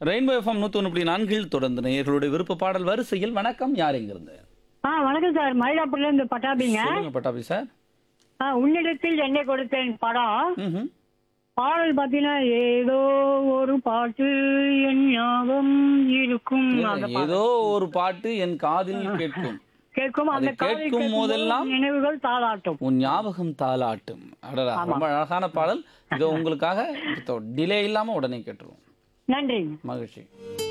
Rainbow FM நூத்தி ஒன்று புள்ளி நான்கில் தொடர்ந்து நேயர்களுடைய விருப்ப பாடல் வரிசையில் வணக்கம் யார் எங்கிருந்து ஆ வணக்கம் சார் மயிலாப்பூர்ல இருந்து பட்டாபிங்க சொல்லுங்க பட்டாபி சார் ஆ உன்னிடத்தில் என்னை கொடுத்தேன் படம் ம்ஹும். பாடல் பாத்தீங்கன்னா ஏதோ ஒரு பாட்டு என் ஞாபகம் இருக்கும் அந்த பாடல். ஏதோ ஒரு பாட்டு என் காதில் கேட்கும் கேட்கும் அந்த அதை காலை கேட்கும் கேட்கும் போதெல்லாம் போது நினைவுகள் தாளாட்டும் உன் ஞாபகம் தாளாட்டும் அடடா ரொம்ப அழகான பாடல் இதோ உங்களுக்காக டிலே இல்லாம உடனே கேட்டுருவோம் நன்றி மகிழ்ச்சி